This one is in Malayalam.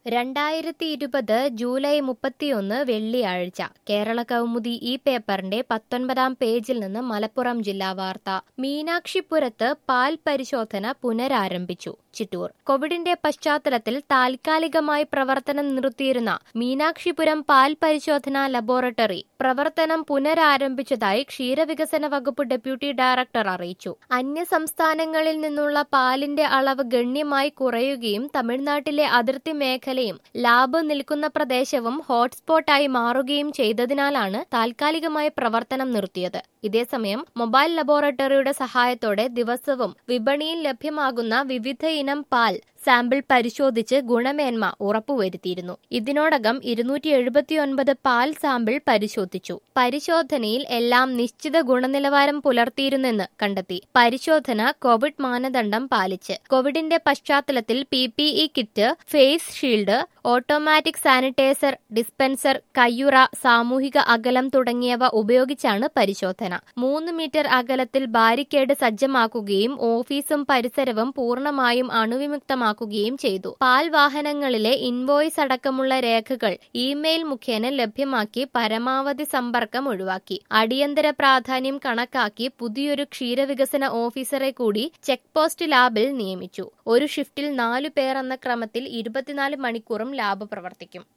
രണ്ടായിരത്തി ഇരുപത് ജൂലൈ മുപ്പത്തിയൊന്ന് വെള്ളിയാഴ്ച കേരള കൗമുദി ഈ പേപ്പറിന്റെ പത്തൊൻപതാം പേജിൽ നിന്ന് മലപ്പുറം ജില്ലാ വാർത്ത മീനാക്ഷിപുരത്ത് പാൽ പരിശോധന പുനരാരംഭിച്ചു ചിറ്റൂർ കോവിഡിന്റെ പശ്ചാത്തലത്തിൽ താൽക്കാലികമായി പ്രവർത്തനം നിർത്തിയിരുന്ന മീനാക്ഷിപുരം പാൽ പരിശോധനാ ലബോറട്ടറി പ്രവർത്തനം പുനരാരംഭിച്ചതായി ക്ഷീരവികസന വകുപ്പ് ഡെപ്യൂട്ടി ഡയറക്ടർ അറിയിച്ചു അന്യ സംസ്ഥാനങ്ങളിൽ നിന്നുള്ള പാലിന്റെ അളവ് ഗണ്യമായി കുറയുകയും തമിഴ്നാട്ടിലെ അതിർത്തി മേഖലയും ലാബ് നിൽക്കുന്ന പ്രദേശവും ഹോട്ട്സ്പോട്ടായി മാറുകയും ചെയ്തതിനാലാണ് താൽക്കാലികമായി പ്രവർത്തനം നിർത്തിയത് ഇതേസമയം മൊബൈൽ ലബോറട്ടറിയുടെ സഹായത്തോടെ ദിവസവും വിപണിയിൽ ലഭ്യമാകുന്ന വിവിധ ഇനം പാൽ സാമ്പിൾ പരിശോധിച്ച് ഗുണമേന്മ ഉറപ്പുവരുത്തിയിരുന്നു ഇതിനോടകം ഇരുന്നൂറ്റി എഴുപത്തിയൊൻപത് പാൽ സാമ്പിൾ പരിശോധിച്ചു പരിശോധനയിൽ എല്ലാം നിശ്ചിത ഗുണനിലവാരം പുലർത്തിയിരുന്നെന്ന് കണ്ടെത്തി പരിശോധന കോവിഡ് മാനദണ്ഡം പാലിച്ച് കോവിഡിന്റെ പശ്ചാത്തലത്തിൽ P P E kit face shield automatic sanitiser dispenser കയ്യുറ സാമൂഹിക അകലം തുടങ്ങിയവ ഉപയോഗിച്ചാണ് പരിശോധന മൂന്ന് മീറ്റർ അകലത്തിൽ ബാരിക്കേഡ് സജ്ജമാക്കുകയും ഓഫീസും പരിസരവും പൂർണ്ണമായും അണുവിമുക്തമാക്കുകയും ചെയ്തു പാൽ വാഹനങ്ങളിലെ ഇൻവോയ്സ് അടക്കമുള്ള രേഖകൾ ഇമെയിൽ മുഖേന ലഭ്യമാക്കി പരമാവധി സമ്പർക്കം ഒഴിവാക്കി അടിയന്തര പ്രാധാന്യം കണക്കാക്കി പുതിയൊരു ക്ഷീരവികസന ഓഫീസറെ കൂടി ചെക്ക് പോസ്റ്റ് ലാബിൽ നിയമിച്ചു ഒരു ഷിഫ്റ്റിൽ നാലു പേർ എന്ന ക്രമത്തിൽ ഇരുപത്തിനാല് മണിക്കൂറും ലാബ് പ്രവർത്തിക്കും